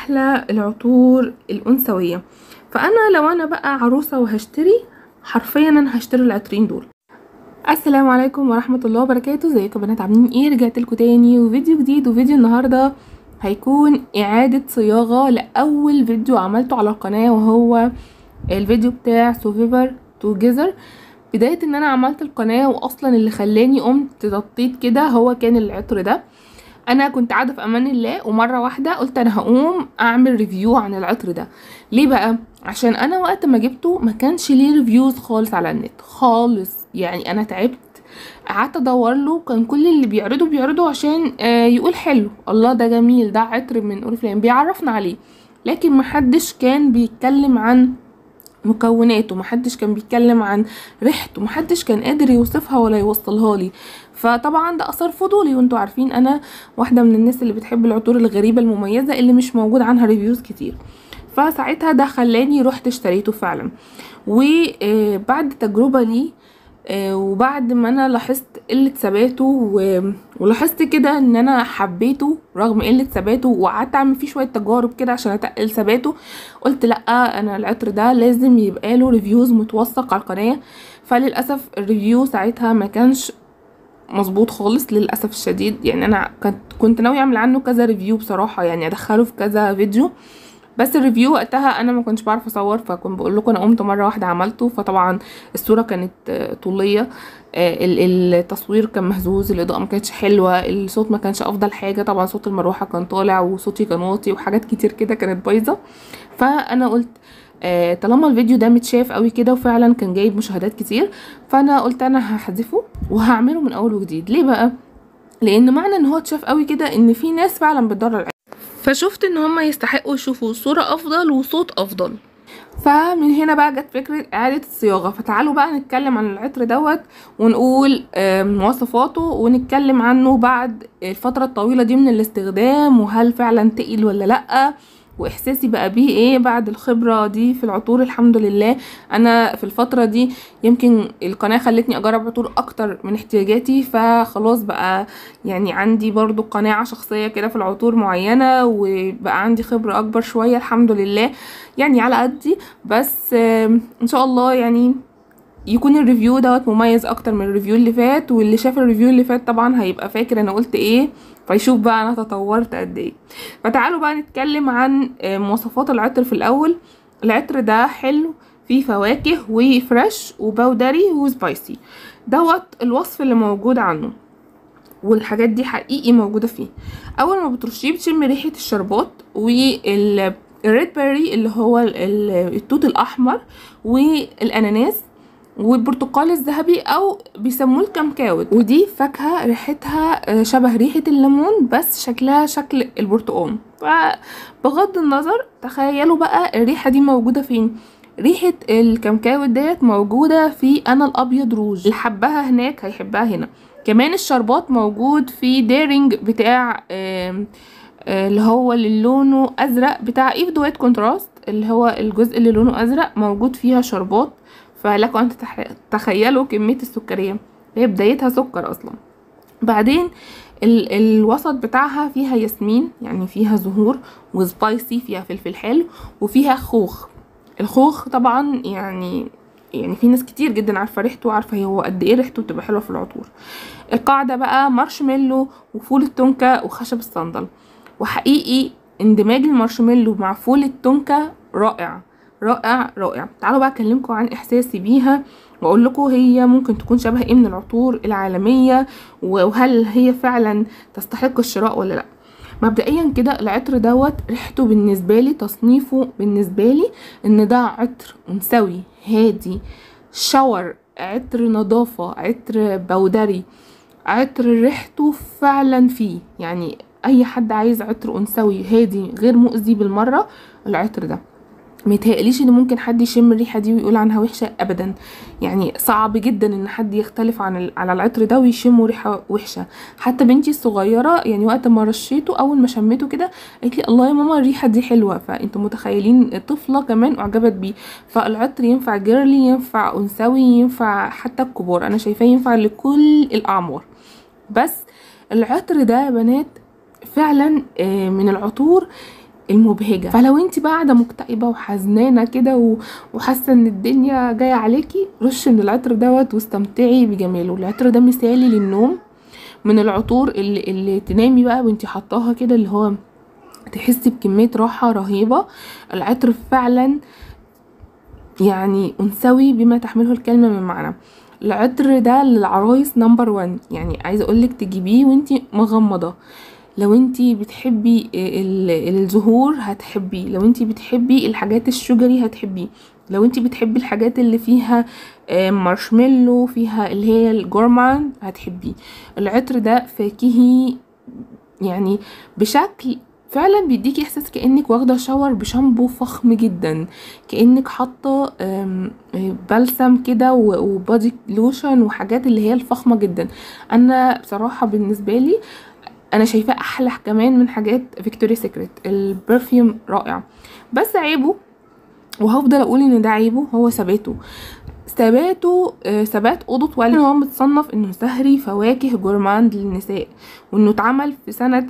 احلى العطور الانثويه فانا لو انا بقى عروسه وهشتري حرفيا انا هشتري العطرين دول السلام عليكم ورحمه الله وبركاته ازيكم يا بنات عاملين ايه رجعت لكم تاني وفيديو جديد وفيديو النهارده هيكون اعاده صياغه لاول فيديو عملته على القناه وهو الفيديو بتاع سوفيفر توجذر بدايه ان انا عملت القناه واصلا اللي خلاني قمت ضطيت كده هو كان العطر ده انا كنت قاعده في امان الله ومره واحده قلت انا هقوم اعمل ريفيو عن العطر ده ليه بقى عشان انا وقت ما جبته ما كانش ليه ريفيوز خالص على النت خالص يعني انا تعبت قعدت ادور له كان كل اللي بيعرضه بيعرضه عشان آه يقول حلو الله ده جميل ده عطر من اوريفلام بيعرفنا عليه لكن محدش كان بيتكلم عن مكوناته محدش كان بيتكلم عن ريحته محدش كان قادر يوصفها ولا يوصلها لي فطبعا ده اثر فضولي وانتوا عارفين انا واحده من الناس اللي بتحب العطور الغريبه المميزه اللي مش موجود عنها ريفيوز كتير فساعتها ده خلاني رحت اشتريته فعلا وبعد تجربه لي وبعد ما انا لاحظت قله ثباته ولاحظت كده ان انا حبيته رغم قله ثباته وقعدت اعمل فيه شويه تجارب كده عشان اتقل ثباته قلت لا انا العطر ده لازم يبقى له ريفيوز متوثق على القناه فللاسف الريفيو ساعتها ما كانش مظبوط خالص للاسف الشديد يعني انا كنت كنت ناوي اعمل عنه كذا ريفيو بصراحه يعني ادخله في كذا فيديو بس الريفيو وقتها انا ما كنتش بعرف اصور فكنت بقول لكم انا قمت مره واحده عملته فطبعا الصوره كانت طوليه التصوير كان مهزوز الاضاءه ما كانتش حلوه الصوت ما كانش افضل حاجه طبعا صوت المروحه كان طالع وصوتي كان واطي وحاجات كتير كده كانت بايظه فانا قلت آه طالما الفيديو ده متشاف قوي كده وفعلا كان جايب مشاهدات كتير فانا قلت انا هحذفه وهعمله من اول وجديد ليه بقى لان معنى ان هو اتشاف قوي كده ان في ناس فعلا بتضرر فشفت ان هما يستحقوا يشوفوا صورة افضل وصوت افضل فمن هنا بقى جت فكرة اعادة الصياغة فتعالوا بقى نتكلم عن العطر دوت ونقول مواصفاته ونتكلم عنه بعد الفترة الطويلة دي من الاستخدام وهل فعلا تقيل ولا لأ واحساسي بقى بيه ايه بعد الخبره دي في العطور الحمد لله انا في الفتره دي يمكن القناه خلتني اجرب عطور اكتر من احتياجاتي فخلاص بقى يعني عندي برضو قناعه شخصيه كده في العطور معينه وبقى عندي خبره اكبر شويه الحمد لله يعني على قدي بس ان شاء الله يعني يكون الريفيو دوت مميز اكتر من الريفيو اللي فات واللي شاف الريفيو اللي فات طبعا هيبقى فاكر انا قلت ايه فيشوف بقى انا تطورت قد ايه فتعالوا بقى نتكلم عن مواصفات العطر في الاول العطر ده حلو فيه فواكه وفريش وبودري وسبايسي دوت الوصف اللي موجود عنه والحاجات دي حقيقي موجوده فيه اول ما بترشيه بتشم ريحه الشربات وال الريد بيري اللي هو التوت الاحمر والاناناس والبرتقال الذهبي او بيسموه الكمكاوت ودي فاكهه ريحتها شبه ريحه الليمون بس شكلها شكل البرتقال فبغض النظر تخيلوا بقى الريحه دي موجوده فين ريحه الكمكاوت ديت موجوده في انا الابيض روج اللي حبها هناك هيحبها هنا كمان الشربات موجود في ديرينج بتاع اللي هو اللي لونه ازرق بتاع ايف دويت كونتراست اللي هو الجزء اللي لونه ازرق موجود فيها شربات فلكم ان تتخيلوا كميه السكريه هي بدايتها سكر اصلا بعدين ال الوسط بتاعها فيها ياسمين يعني فيها زهور وسبايسي فيها فلفل حلو وفيها خوخ الخوخ طبعا يعني يعني في ناس كتير جدا عارفه ريحته وعارفه هو قد ايه ريحته بتبقى حلوه في العطور القاعده بقى مارشميلو وفول التونكا وخشب الصندل وحقيقي اندماج المارشميلو مع فول التونكا رائع رائع رائع تعالوا بقى اكلمكم عن احساسي بيها واقول لكم هي ممكن تكون شبه ايه من العطور العالميه وهل هي فعلا تستحق الشراء ولا لا مبدئيا كده العطر دوت ريحته بالنسبه لي تصنيفه بالنسبه لي ان ده عطر انثوي هادي شاور عطر نظافه عطر بودري عطر ريحته فعلا فيه يعني اي حد عايز عطر انثوي هادي غير مؤذي بالمره العطر ده ميتهيأليش ان ممكن حد يشم الريحه دي ويقول عنها وحشه ابدا يعني صعب جدا ان حد يختلف عن على العطر ده ويشمه ريحه وحشه حتى بنتي الصغيره يعني وقت ما رشيته اول ما شميته كده قالت لي الله يا ماما الريحه دي حلوه فانتوا متخيلين طفله كمان اعجبت بيه فالعطر ينفع جيرلي ينفع انثوي ينفع حتى الكبار انا شايفاه ينفع لكل الاعمار بس العطر ده يا بنات فعلا من العطور المبهجه فلو انت بقى قاعده مكتئبه وحزنانه كده و- وحاسه ان الدنيا جايه عليكي رش من العطر دوت واستمتعي بجماله العطر ده مثالي للنوم من العطور اللي, اللي تنامي بقى وانت حطاها كده اللي هو تحسي بكميه راحه رهيبه العطر فعلا يعني انثوي بما تحمله الكلمه من معنى العطر ده للعرايس نمبر وان يعني عايزه اقولك تجيبيه وانتي مغمضه لو انتي بتحبي ال- الزهور هتحبيه لو انتي بتحبي الحاجات الشجري هتحبيه لو انتي بتحبي الحاجات اللي فيها آه، مارشميلو فيها اللي هي الجورمان هتحبيه العطر ده فاكهي يعني بشكل فعلا بيديكي احساس كانك واخده شاور بشامبو فخم جدا كانك حاطه آم، آه، بلسم كده و- وبادي لوشن وحاجات اللي هي الفخمه جدا انا بصراحه بالنسبه لي انا شايفاه احلى كمان من حاجات فيكتوريا سيكريت البرفيوم رائع بس عيبه وهفضل اقول ان ده عيبه هو ثباته ثباته آه، ثبات اوضه والي هو متصنف انه سهري فواكه جورماند للنساء وانه اتعمل في سنه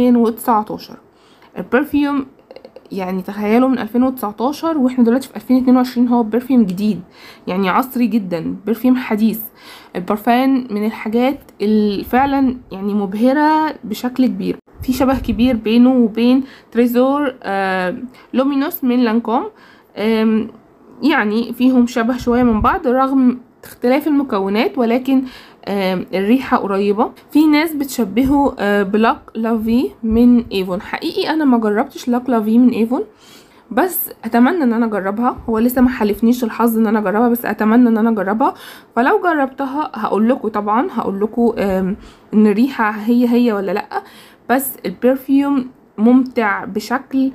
2019 البرفيوم يعني تخيلوا من 2019 واحنا دلوقتي في 2022 هو برفيوم جديد يعني عصري جدا برفيوم حديث البرفان من الحاجات اللي فعلا يعني مبهرة بشكل كبير في شبه كبير بينه وبين تريزور آه لومينوس من لانكوم آم، يعني فيهم شبه شوية من بعض رغم اختلاف المكونات ولكن آم، الريحة قريبة في ناس بتشبهه آه، بلاك لافي من ايفون حقيقي انا ما جربتش لاك لافي من ايفون بس اتمنى ان انا اجربها هو لسه ما حالفنيش الحظ ان انا اجربها بس اتمنى ان انا اجربها فلو جربتها هقول لكم طبعا هقول لكم ان الريحه هي هي ولا لا بس البرفيوم ممتع بشكل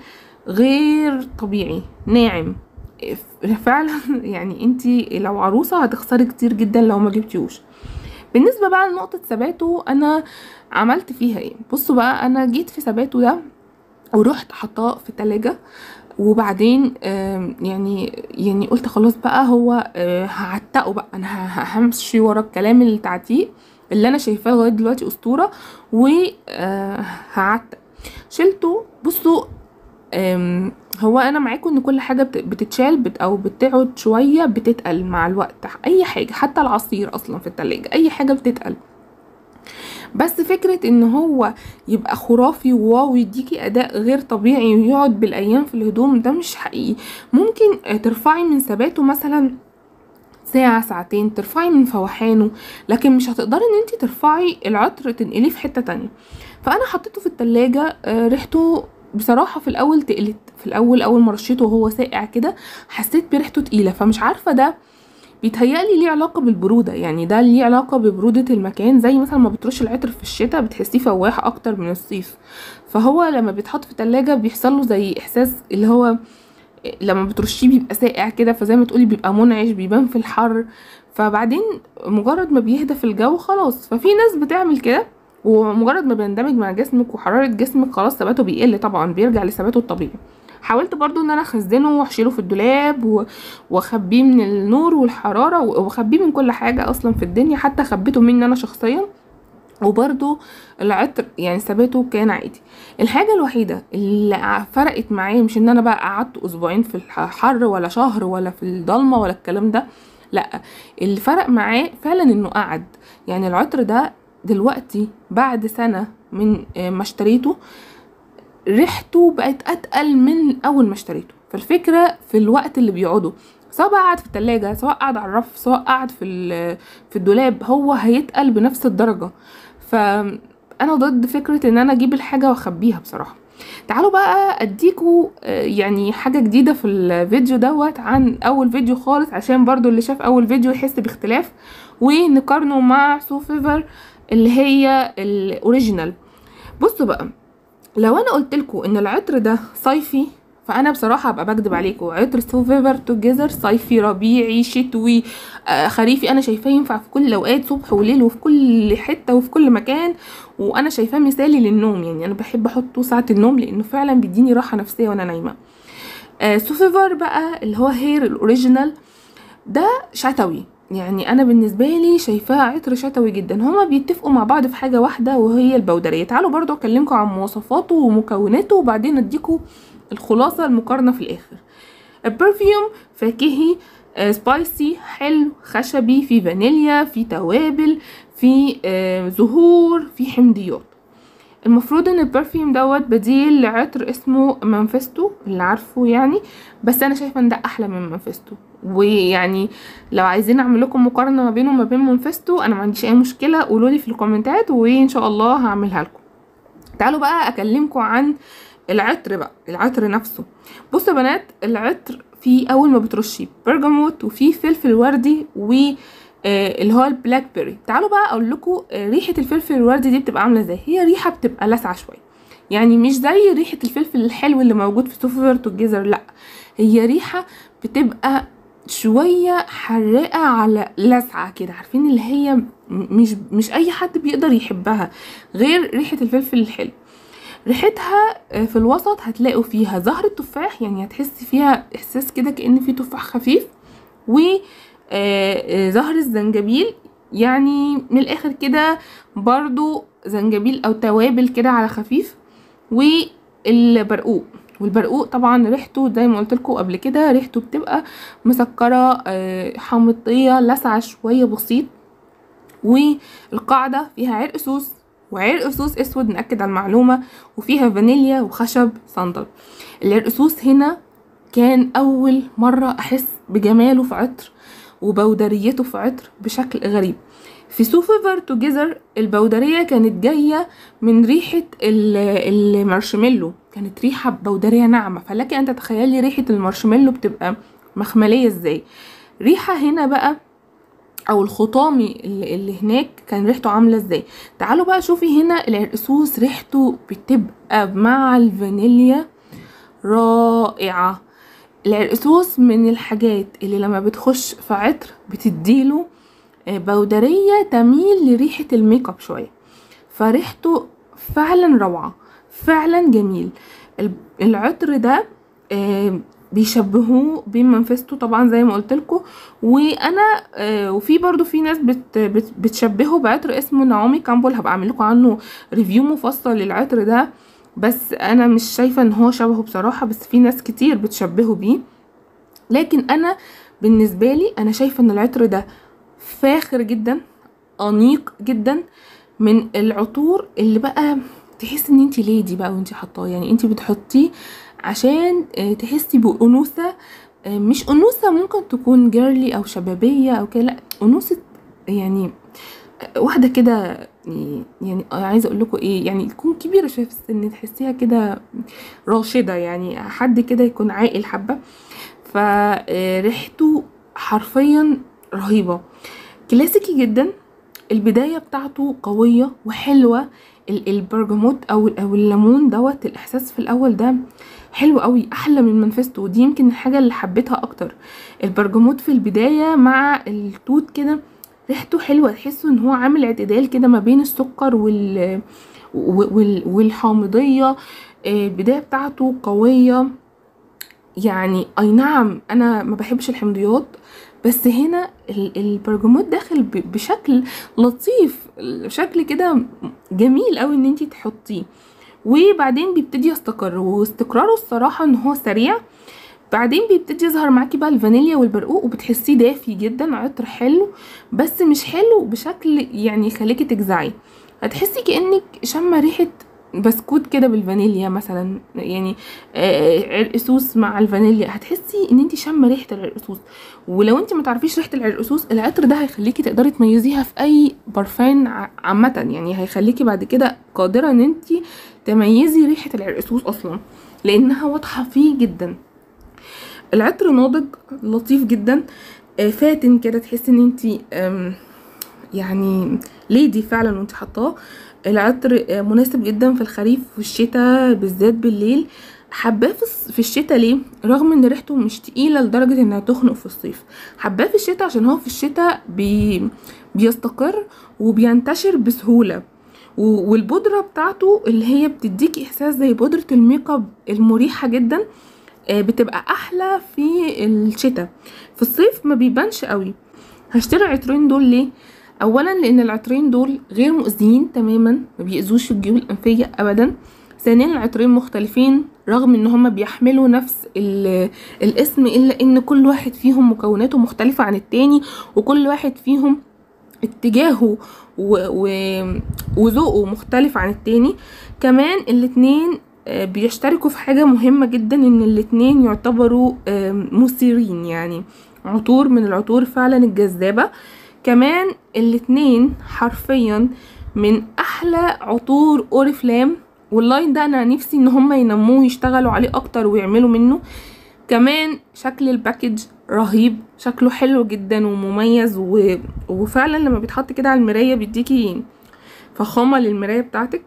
غير طبيعي ناعم فعلا يعني انتي لو عروسه هتخسري كتير جدا لو ما جبتيهوش بالنسبه بقى لنقطه ثباته انا عملت فيها ايه بصوا بقى انا جيت في ثباته ده ورحت حطاه في التلاجة وبعدين آم، يعني يعني قلت خلاص بقى هو آه، هعتقه بقى انا ه- ه- همشي ورا الكلام التعتيق اللي انا شايفاه لغايه دلوقتي اسطوره وهعتق شلته بصوا آم، هو انا معاكم ان كل حاجه بت- بتتشال بت او بتقعد شويه بتتقل مع الوقت اي حاجه حتى العصير اصلا في التلاجة اي حاجه بتتقل بس فكرة ان هو يبقى خرافي وواو يديكي اداء غير طبيعي ويقعد بالايام في الهدوم ده مش حقيقي ممكن آه، ترفعي من ثباته مثلا ساعة ساعتين ترفعي من فوحانه لكن مش هتقدري ان انت ترفعي العطر تنقليه في حتة تانية فانا حطيته في التلاجة آه، ريحته بصراحة في الاول تقلت في الاول اول ما رشيته وهو ساقع كده حسيت بريحته تقيلة فمش عارفة ده بيتهيألي ليه علاقة بالبرودة يعني ده ليه علاقة ببرودة المكان زي مثلا ما بترش العطر في الشتاء بتحسيه فواح أكتر من الصيف فهو لما بيتحط في التلاجة بيحصل له زي إحساس اللي هو لما بترشيه بيبقى ساقع كده فزي ما تقولي بيبقى منعش بيبان في الحر فبعدين مجرد ما بيهدى في الجو خلاص ففي ناس بتعمل كده ومجرد ما بيندمج مع جسمك وحرارة جسمك خلاص ثباته بيقل طبعا بيرجع لثباته الطبيعي حاولت برضو ان انا اخزنه واحشيله في الدولاب و- واخبيه من النور والحراره و- واخبيه من كل حاجه اصلا في الدنيا حتى خبيته مني انا شخصيا وبرضو العطر يعني ثباته كان عادي الحاجه الوحيده اللي ع- فرقت معايا مش ان انا بقى قعدت اسبوعين في الحر ولا شهر ولا في الضلمه ولا الكلام ده لا اللي فرق معاه فعلا انه قعد يعني العطر ده دلوقتي بعد سنه من آه، ما اشتريته ريحته بقت اتقل من اول ما اشتريته فالفكره في الوقت اللي بيقعده سواء بقى قعد في التلاجة سواء قعد على الرف سواء قعد في ال- في الدولاب هو هيتقل بنفس الدرجه فانا ضد فكره ان انا اجيب الحاجه واخبيها بصراحه تعالوا بقى اديكوا آه، يعني حاجه جديده في الفيديو دوت عن اول فيديو خالص عشان برضو اللي شاف اول فيديو يحس باختلاف ونقارنه مع سو فيفر اللي هي الاوريجينال بصوا بقى لو انا قلت لكم ان العطر ده صيفي فانا بصراحه هبقى بكدب عليكم عطر سو فيفر توجذر صيفي ربيعي شتوي آه خريفي انا شايفاه ينفع في كل الاوقات صبح وليل وفي كل حته وفي كل مكان وانا شايفاه مثالي للنوم يعني انا بحب احطه ساعه النوم لانه فعلا بيديني راحه نفسيه وانا نايمه آه سو فيفر بقى اللي هو هير الاوريجينال ده شتوي يعني انا بالنسبه لي شايفاه عطر شتوي جدا هما بيتفقوا مع بعض في حاجه واحده وهي البودريه تعالوا برضو اكلمكم عن مواصفاته ومكوناته وبعدين اديكم الخلاصه المقارنه في الاخر البرفيوم فاكهي آه، سبايسي حلو خشبي في فانيليا في توابل في آه، زهور في حمضيات المفروض ان البرفيوم دوت بديل لعطر اسمه مانفستو اللي عارفه يعني بس انا شايفه ان ده احلى من مانفستو ويعني لو عايزين اعمل لكم مقارنه ما بينه وما بين مانفستو انا ما عنديش اي مشكله قولوا لي في الكومنتات وان شاء الله هعملها لكم تعالوا بقى اكلمكم عن العطر بقى العطر نفسه بصوا يا بنات العطر في اول ما بترشيه برجموت وفي فلفل وردي و آه، اللي هو البلاك بيري تعالوا بقى اقول لكم آه، ريحه الفلفل الوردي دي بتبقى عامله ازاي هي ريحه بتبقى لاسعه شويه يعني مش زي ريحه الفلفل الحلو اللي موجود في سوفرت والجزر لا هي ريحه بتبقى شويه حراقه على لسعه كده عارفين اللي هي م- مش مش اي حد بيقدر يحبها غير ريحه الفلفل الحلو ريحتها آه، في الوسط هتلاقوا فيها زهر التفاح يعني هتحسي فيها احساس كده كأن في تفاح خفيف و آه، آه، زهر الزنجبيل يعني من الاخر كده برضو زنجبيل او توابل كده على خفيف والبرقوق والبرقوق طبعا ريحته زي ما قلت لكم قبل كده ريحته بتبقى مسكره آه، حامضيه لسعه شويه بسيط والقاعده فيها عرق سوس وعرق سوس اسود ناكد على المعلومه وفيها فانيليا وخشب صندل العرق سوس هنا كان اول مره احس بجماله في عطر وبودريته في عطر بشكل غريب في سوفيفر توجيزر البودرية كانت جاية من ريحة ال- المارشميلو كانت ريحة بودرية ناعمة فلك أن تتخيلي ريحة المارشميلو بتبقى مخملية ازاي ريحة هنا بقى او الخطامي اللي, اللي هناك كان ريحته عامله ازاي تعالوا بقى شوفي هنا العرقسوس ريحته بتبقى مع الفانيليا رائعه العرقسوس من الحاجات اللي لما بتخش في عطر بتديله آه، بودريه تميل لريحه الميك اب شويه فريحته فعلا روعه فعلا جميل ال- العطر ده آه، بيشبهوه بمنفستو طبعا زي ما قلت لكم وانا آه، وفي برضو في ناس بت بت بتشبهه بعطر اسمه نعومي كامبول هبقى اعمل لكم عنه ريفيو مفصل للعطر ده بس انا مش شايفه ان هو شبهه بصراحه بس في ناس كتير بتشبهه بيه لكن انا بالنسبه لي انا شايفه ان العطر ده فاخر جدا انيق جدا من العطور اللي بقى تحس ان انت ليدي بقى وانت حطاه يعني انت بتحطيه عشان آه، تحسي بانوثه آه، مش انوثه ممكن تكون جيرلي او شبابيه او كده لا انوثه يعني آه، واحده كده يعني عايزه اقول لكم ايه يعني تكون كبيره شويه في السن تحسيها كده راشده يعني حد كده يكون عاقل حبه فريحته حرفيا رهيبه كلاسيكي جدا البدايه بتاعته قويه وحلوه ال- البرجموت او او الليمون دوت الاحساس في الاول ده حلو قوي احلى من منفستو ودي يمكن الحاجه اللي حبيتها اكتر البرجموت في البدايه مع التوت كده ريحته حلوه تحسوا ان هو عامل اعتدال كده ما بين السكر وال وال- والحامضيه آه، البدايه بتاعته قويه يعني اي نعم انا ما بحبش الحمضيات بس هنا ال- البرجموت داخل ب- بشكل لطيف شكل كده جميل قوي ان انتي تحطيه وبعدين بيبتدي يستقر واستقراره الصراحه ان هو سريع بعدين بيبتدي يظهر معاكي بقى الفانيليا والبرقوق وبتحسيه دافي جدا عطر حلو بس مش حلو بشكل يعني يخليكي تجزعي هتحسي كانك شامه ريحه بسكوت كده بالفانيليا مثلا يعني آه، عرقسوس مع الفانيليا هتحسي ان انت شامه ريحه العرقسوس ولو انت ما تعرفيش ريحه العرقسوس العطر ده هيخليكي تقدري تميزيها في اي برفان ع- عامه يعني هيخليكي بعد كده قادره ان انت تميزي ريحه العرقسوس اصلا لانها واضحه فيه جدا العطر ناضج لطيف جدا آه، فاتن كده تحسي ان انت يعني ليدي فعلا وانت حطاه العطر آه، مناسب جدا في الخريف والشتاء بالذات بالليل حباه في الص- في الشتاء ليه رغم ان ريحته مش تقيله لدرجه انها تخنق في الصيف حباه في الشتاء عشان هو في الشتاء بي بيستقر وبينتشر بسهوله و- والبودره بتاعته اللي هي بتديكي احساس زي بودره الميك اب المريحه جدا آه، بتبقى احلى في الشتاء في الصيف ما بيبانش قوي هشتري العطرين دول ليه اولا لان العطرين دول غير مؤذيين تماما ما بيأذوش الجيوب الانفيه ابدا ثانيا العطرين مختلفين رغم ان هما بيحملوا نفس ال- الاسم الا ان كل واحد فيهم مكوناته مختلفة عن التاني وكل واحد فيهم اتجاهه و- و- وذوقه مختلف عن التاني كمان الاتنين آه، بيشتركوا في حاجة مهمة جدا ان الاتنين يعتبروا آم، مثيرين يعني عطور من العطور فعلا الجذابة كمان الاتنين حرفيا من احلى عطور اوريفلام واللاين ده انا نفسي ان هم ينموه يشتغلوا عليه اكتر ويعملوا منه كمان شكل الباكج رهيب شكله حلو جدا ومميز و... وفعلا لما بيتحط كده على المراية بيديكي فخامة للمراية بتاعتك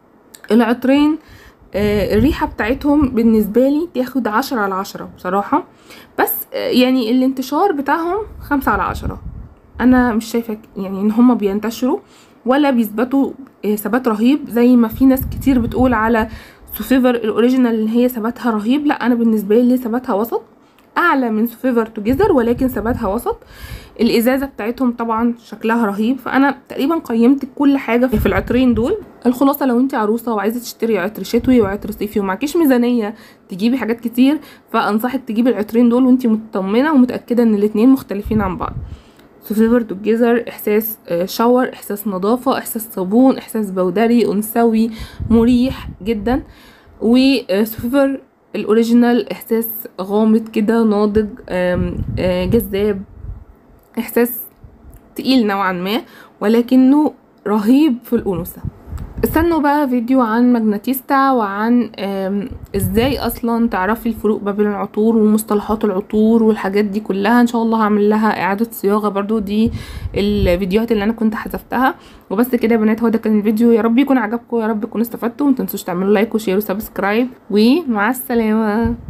العطرين آه، الريحة بتاعتهم بالنسبة لي تاخد عشرة على عشرة بصراحة بس آه، يعني الانتشار بتاعهم خمسة على عشرة انا مش شايفة ك- يعني ان هما بينتشروا ولا بيثبتوا آه، ثبات رهيب زي ما في ناس كتير بتقول على سوفيفر الاوريجينال اللي هي ثباتها رهيب لا انا بالنسبة لي ثباتها وسط اعلى من سوفيفر توجذر ولكن ثباتها وسط الازازه بتاعتهم طبعا شكلها رهيب فانا تقريبا قيمت كل حاجه في العطرين دول الخلاصه لو انت عروسه وعايزه تشتري عطر شتوي وعطر صيفي ومعكيش ميزانيه تجيبي حاجات كتير فانصحك تجيبي العطرين دول وانت مطمنه ومتاكده ان الاتنين مختلفين عن بعض سوفيفر دوجيزر احساس آه، شاور احساس نظافه احساس صابون احساس بودري انثوي مريح جدا وسوفيفر الاوريجينال احساس غامض كده ناضج آم، آه، جذاب احساس تقيل نوعا ما ولكنه رهيب في الانوثه استنوا بقى فيديو عن ماجناتيستا وعن آم، ازاي اصلا تعرفي الفروق ما بين العطور ومصطلحات العطور والحاجات دي كلها ان شاء الله هعمل لها اعادة صياغة برضو دي الفيديوهات اللي انا كنت حذفتها وبس كده يا بنات هو ده كان الفيديو يا رب يكون عجبكم يا رب تكونوا استفدتوا ومتنسوش تعملوا لايك وشير وسبسكرايب ومع السلامة